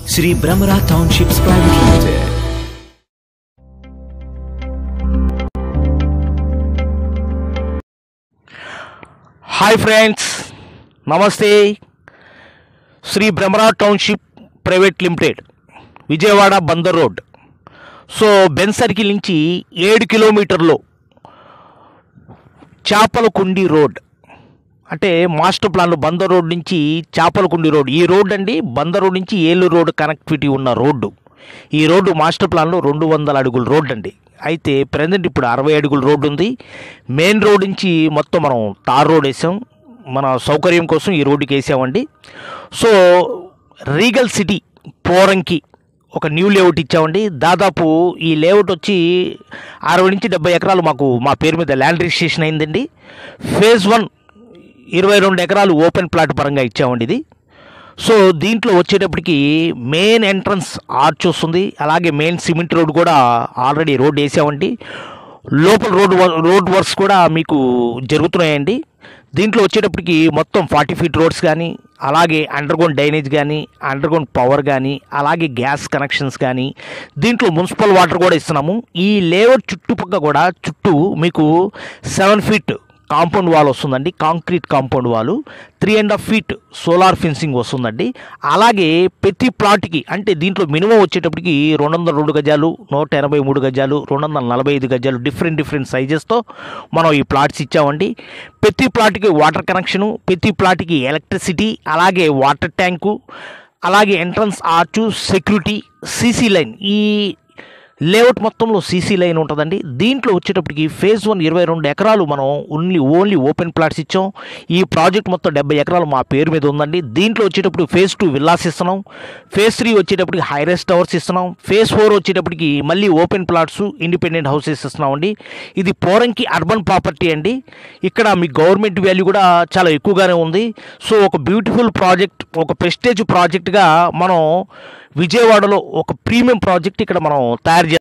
Sri Brahmara Townships Private Limited. Hi friends నమస్తే Sri Bhramara township private limited Vijayawada Bandar road so Benz circle నుంచి ఏడు కిలోమీటర్లు చేపలకుండి road అంటే మాస్టర్ ప్లాన్లో బందర్ రోడ్ నుంచి చేపలకుండి రోడ్ ఈ రోడ్ అండి బందర్ రోడ్ నుంచి ఏలూరు రోడ్ కనెక్టివిటీ ఉన్న రోడ్డు ఈ రోడ్డు మాస్టర్ ప్లాన్లో రెండు వందల అడుగుల రోడ్ అండి అయితే ప్రజెంట్ ఇప్పుడు అరవై అడుగుల రోడ్డు ఉంది మెయిన్ రోడ్ నుంచి మొత్తం మనం తార్ రోడ్ వేసాం మన సౌకర్యం కోసం ఈ రోడ్డుకి వేసామండి సో రీగల్ సిటీ పోరంకి ఒక న్యూ లేఅవుట్ ఇచ్చామండి దాదాపు ఈ లేఅవుట్ వచ్చి అరవై నుంచి డెబ్బై ఎకరాలు మాకు మా పేరు మీద ల్యాండ్ రిజిస్ట్రేషన్ అయిందండి ఫేజ్ వన్ ఇరవై రెండు ఎకరాలు ఓపెన్ ప్లాట్ పరంగా ఇచ్చామండి ఇది సో దీంట్లో వచ్చేటప్పటికి మెయిన్ ఎంట్రన్స్ ఆర్చ్ వస్తుంది అలాగే మెయిన్ సిమెంట్ రోడ్ కూడా ఆల్రెడీ రోడ్ వేసామండి లోపల రోడ్ వ- రోడ్ వర్క్స్ కూడా మీకు జరుగుతున్నాయండి దీంట్లో వచ్చేటప్పటికి మొత్తం ఫార్టీ ఫీట్ రోడ్స్ కానీ అలాగే అండర్గ్రౌండ్ డ్రైనేజ్ కానీ అండర్గ్రౌండ్ పవర్ కానీ అలాగే గ్యాస్ కనెక్షన్స్ కానీ దీంట్లో మున్సిపల్ వాటర్ కూడా ఇస్తున్నాము ఈ లేఅవుట్ చుట్టుపక్క కూడా చుట్టూ మీకు సెవెన్ ఫీట్ కాంపౌండ్ వాల్ వస్తుందండి concrete compound wall three and half feet solar fencing వస్తుందండి అలాగే ప్రతి ప్లాట్కి అంటే దీంట్లో మినిమం వచ్చేటప్పటికి రెండు వందల రెండు గజాలు నూట ఎనభై మూడు గజాలు రెండు వందల నలభై ఐదు గజాలు డిఫరెంట్ డిఫరెంట్ సైజెస్తో మనం ఈ ప్లాట్స్ ఇచ్చామండి ప్రతి ప్లాట్కి వాటర్ కనెక్షను ప్రతి ప్లాట్కి ఎలక్ట్రిసిటీ అలాగే వాటర్ ట్యాంకు అలాగే entrance arch security CC line ఈ లేఅవుట్ మొత్తంలో సీసీ లైన్ ఉంటుందండి దీంట్లో వచ్చేటప్పటికి ఫేజ్ వన్ ఇరవై రెండు ఎకరాలు మనం ఓన్లీ ఓన్లీ ఓపెన్ ప్లాట్స్ ఇచ్చాం ఈ ప్రాజెక్ట్ మొత్తం డెబ్బై ఎకరాలు మా పేరు మీద ఉందండి దీంట్లో వచ్చేటప్పుడు ఫేజ్ టూ విల్లాస్ ఇస్తున్నాం ఫేజ్ త్రీ వచ్చేటప్పటికి హైరెస్ట్ టవర్స్ ఇస్తున్నాం ఫేజ్ ఫోర్ వచ్చేటప్పటికి మళ్ళీ ఓపెన్ ప్లాట్స్ ఇండిపెండెంట్ హౌసెస్ ఇస్తున్నామండి ఇది పోరంకి అర్బన్ ప్రాపర్టీ అండి ఇక్కడ మీ గవర్నమెంట్ వాల్యూ కూడా చాలా ఎక్కువగానే ఉంది సో ఒక బ్యూటిఫుల్ ప్రాజెక్ట్ ఒక ప్రెస్టేజ్ ప్రాజెక్ట్గా మనం విజయవాడలో ఒక ప్రీమియం ప్రాజెక్ట్ ఇక్కడ మనం తయారు చేస్తాం